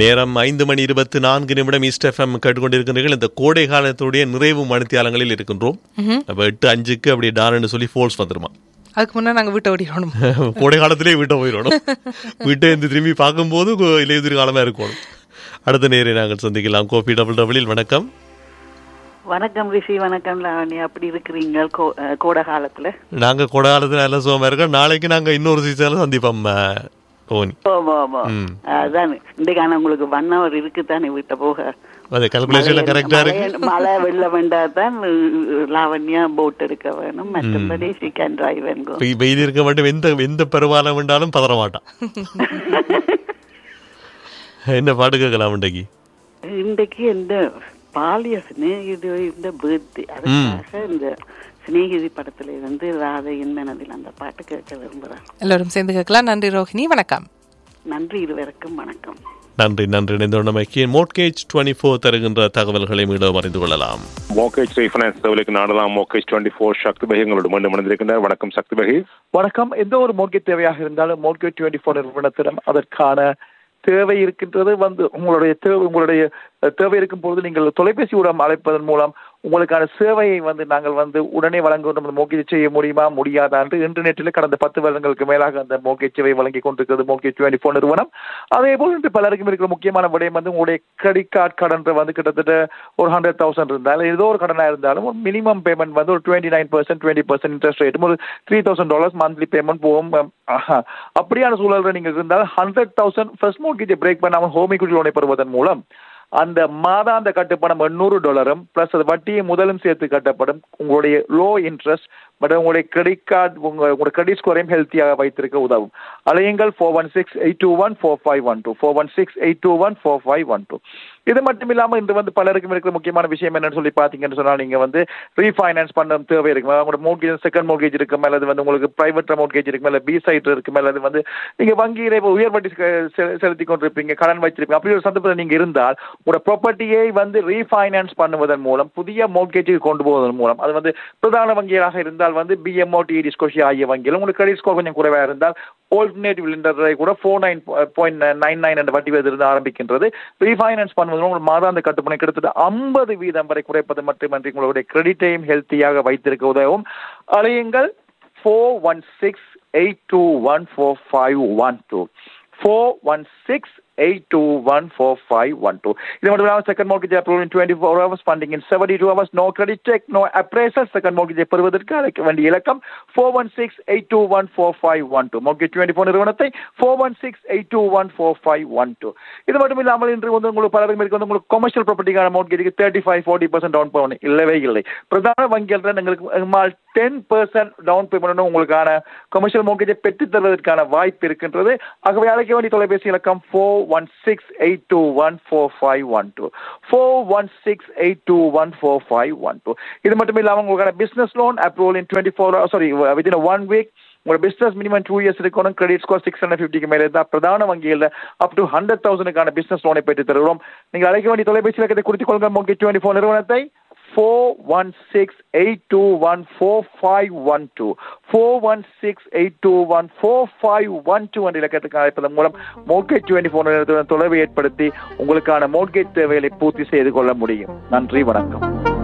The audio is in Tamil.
நேரம் ஐந்து மணி இருபத்தி நான்கு நிமிடம் ஈஸ்ட் எஃப்எம் கேட்டுக்கொண்டிருக்கிறீர்கள் இந்த கோடை காலத்துடைய நிறைவு மணித்தியாலங்களில் இருக்கின்றோம் அப்ப எட்டு அஞ்சுக்கு அப்படி டான்னு சொல்லி ஃபோல்ஸ் வந்துருமா அதுக்கு முன்னே நாங்க வீட்டை ஓடிடணும் கோடை காலத்திலே வீட்டை போயிடணும் வீட்டை இருந்து திரும்பி பார்க்கும்போது கொ- இலையுதிர் காலமா இருக்கணும் அடுத்த நேரை நாங்கள் சந்திக்கலாம் கோபி டபுள் டபுளில் வணக்கம் வணக்கம் ரிஷி வணக்கம் லாவணி அப்படி இருக்கிறீங்க கோ- அஹ், கோடை காலத்துல நாங்க கோடை காலத்துல நல்ல சுகமா இருக்கோம் நாளைக்கு நாங்க இன்னொரு சீசன்ல சந்திப்போம் அஹ், ஓனி ஆமா ஆமா ம். அதான் இன்றைக்கான உங்களுக்கு ஒன் ஹவர் இருக்குதானே வீட்டை போக அது கல்குலேஷன்ல கரெக்டா இருக்கு மழை- மழை வெள்ளம் வேண்டாதான் லாவண்யா போட் எடுக்க வேணும் மற்றபடி she can drive and go இப்ப வெயில் இருக்க மட்டும் எந்த எந்த பெருமாளம் வேண்டாலும் பதற மாட்டான் என்ன பாட்டு கேட்கலாம் இன்றைக்கு இன்றைக்கு இந்த பாலிய சிநேகிதி இந்த பர்த்டே அதுக்காக இந்த சிநேகிதி படத்துல இருந்து ராதையின் மனதில் அந்த பாட்டு கேட்க விரும்புறேன் எல்லாரும் சேர்ந்து கேட்கலாம் நன்றி ரோஹிணி வணக்கம் நன்றி இருவருக்கும் வணக்கம் நன்றி நன்றி இணைந்தோண்டமைக்கு மோட்கேஜ் டுவெண்ட்டி ஃபோர் தருகின்ற தகவல்களை மீண்டும் அறிந்து கொள்ளலாம் மோகேஜ் ரீஃபைனான்ஸ் சேவலுக்கு நாடலாம் மோகேஜ் டுவெண்ட்டி ஃபோர் சக்தி பகி எங்களோட மீண்டும் இணைந்திருக்கின்றார் வணக்கம் சக்தி பகி வணக்கம் எந்த ஒரு மோட்கேஜ் தேவையாக இருந்தாலும் மோட்கேஜ் டுவெண்ட்டி ஃபோர் நிறுவனத்திடம் அதற்கான தேவை இருக்கின்றது வந்து உங்களுடைய தேவை உங்களுடைய அஹ், தேவை இருக்கும் பொழுது நீங்கள் தொலைபேசி ஊடம் அழைப்பதன் மூலம் உங்களுக்கான சேவையை வந்து நாங்கள் வந்து உடனே வழங்குகின்ற மோகேஜ் செய்ய முடியுமா முடியாதா என்று இன்டர்நெட்டில் கடந்த பத்து வருடங்களுக்கு மேலாக அந்த மோகேஜ் சேவை வழங்கி கொண்டிருக்கிறது மோகேஜ் டுவெண்ட்டி ஃபோர் நிறுவனம் அதே போல் இன்று பலருக்கும் இருக்கிற முக்கியமான விடயம் வந்து உங்களுடைய கிரெடிட் கார்டு கடன் வந்து கிட்டத்தட்ட ஒரு ஹண்ட்ரட் தௌசண்ட் இருந்தாலும் ஏதோ ஒரு கடனா இருந்தாலும் ஒரு மினிமம் பேமெண்ட் வந்து ஒரு twenty nine percent twenty percent interest ரேட்டும் ஒரு three thousand dollars monthly payment போகும் அம், ஆஹா. அப்படியான சூழல்ல நீங்கள் இருந்தால் ஹண்ட்ரட் தௌசண்ட் ஃபர்ஸ்ட் மோட்கேஜை பிரேக் பண்ணாமல் ஹோம் equity லோனை பெறுவதன் மூலம் அந்த மாதாந்த கட்டுப்பணம் எண்ணூறு டாலரும் பிளஸ் அது வட்டியை முதலும் சேர்த்து கட்டப்படும் உங்களுடைய லோ இன்ட்ரெஸ்ட் பட் உங்களுடைய கிரெடிட் கார்டு உங்க உங்களுடைய கிரெடிட் ஸ்கோரையும் ஹெல்த்தியாக வைத்திருக்க உதவும் அலையுங்கள் four one six eight two one four five one two four one six eight two one four five one two இது மட்டும் இல்லாமல் இன்று வந்து பலருக்கும் இருக்கிற முக்கியமான விஷயம் என்னன்னு சொல்லி பார்த்தீங்கன்னு சொன்னால் நீங்க வந்து ரீஃபைனான்ஸ் பண்ண தேவை இருக்கும் உங்களோட மோட்கேஜ் செகண்ட் மோட்கேஜ் இருக்கும் அல்லது வந்து உங்களுக்கு பிரைவேட் மோட்கேஜ் இருக்கும் அல்லது பி சைட் இருக்கும் அல்லது வந்து நீங்க வங்கியில இப்போ உயர் வட்டி செ- செ- செலுத்தி கொண்டிருப்பீங்க கடன் வச்சிருப்பீங்க அப்படி ஒரு சந்தர்ப்பத்தில் நீங்க இருந்தால் உங்களோட ப்ராப்பர்ட்டியை வந்து ரீஃபைனான்ஸ் பண்ணுவதன் மூலம் புதிய மோட்கேஜுக்கு கொண்டு போவதன் மூலம் அது வந்து பிரதான வங்கிகளாக இருந்தால் வந்து பிஎம்ஓ டிடி ஸ்கோஷியா ஆகிய வங்கிகள் உங்களுக்கு கிரெடிட் ஸ்கோர் கொஞ்சம் குறைவாக இருந்தால் ஆல்டர்னேட்டிவ் லிண்டரை கூட four nine point nine nine என்ற வட்டி விகிதத்திலிருந்து ஆரம்பிக்கின்றது ரீஃபைனான்ஸ் பண்ணுவது உங்கள் மாதாந்த கட்டுப்பணம் கிட்டத்தட்ட ஐம்பது வீதம் வரை குறைப்பது மட்டுமன்றி உங்களுடைய கிரெடிட்டையும் ஹெல்த்தியாக வைத்திருக்க உதவும் அலையுங்கள் four one six eight two one four five one two four one six eight two one four five one two இது மட்டும் இல்லாமல் second mortgage approval in twenty four hours funding in seventy two hours no credit check no appraisal second மோர்கேஜை பெறுவதற்கு அழைக்க வேண்டிய இலக்கம் four one six eight two one four five one two mortgage twenty four நிறுவனத்தை four one six eight two one four five one two இது மட்டும் இல்லாமல் இன்று வந்து உங்களுக்கு பலரும் இருக்கு வந்து உங்களுக்கு கொமர்ஷியல் ப்ராப்பர்ட்டிக்கான மோர்கேஜுக்கு thirty five forty percent down payment இல்லவே இல்லை பிரதான வங்கிகள் தான் எங்களுக்கு டென் பர்சன்ட் டவுன் பேமெண்ட் உங்களுக்கான கொமர்ஷியல் மோர்கேஜை பெற்றுத் தருவதற்கான வாய்ப்பு இருக்கின்றது ஆகவே அழைக்க வேண்டிய தொலைபேசி இலக்கம் four one six eight two one four five one two four one six eight two one four five one two இது மட்டும் இல்லாமல் உங்களுக்கான business loan approval in twenty four sorry within one week உங்களோட பிசினஸ் மினிமம் டூ இயர்ஸ் இருக்கணும் கிரெடிட் ஸ்கோர் சிக்ஸ் ஹண்ட்ரட் ஃபிஃப்டிக்கு மேலே இருந்தால் பிரதான வங்கியில் அப் டு ஹண்ட்ரட் தௌசண்ட்க்கான பிசினஸ் லோனை பெற்று தருகிறோம் நீங்கள் அழைக்க வேண்டிய தொலைபேசி இலக்கத்தை குறித்துக் கொள்ளுங்கள் மோகி டுவெண்ட்டி ஃபோர் நிறுவனத்தை four one six eight two one four five one two four one six eight two one four five one two என்ற இலக்கத்துக்கு அழைப்பதன் மூலம் மோட்கேஜ் டுவெண்ட்டி ஃபோர் நிறுவனத்துடன் தொடர்பு ஏற்படுத்தி உங்களுக்கான மோட்கேஜ் தேவைகளை பூர்த்தி செய்து கொள்ள முடியும் நன்றி வணக்கம்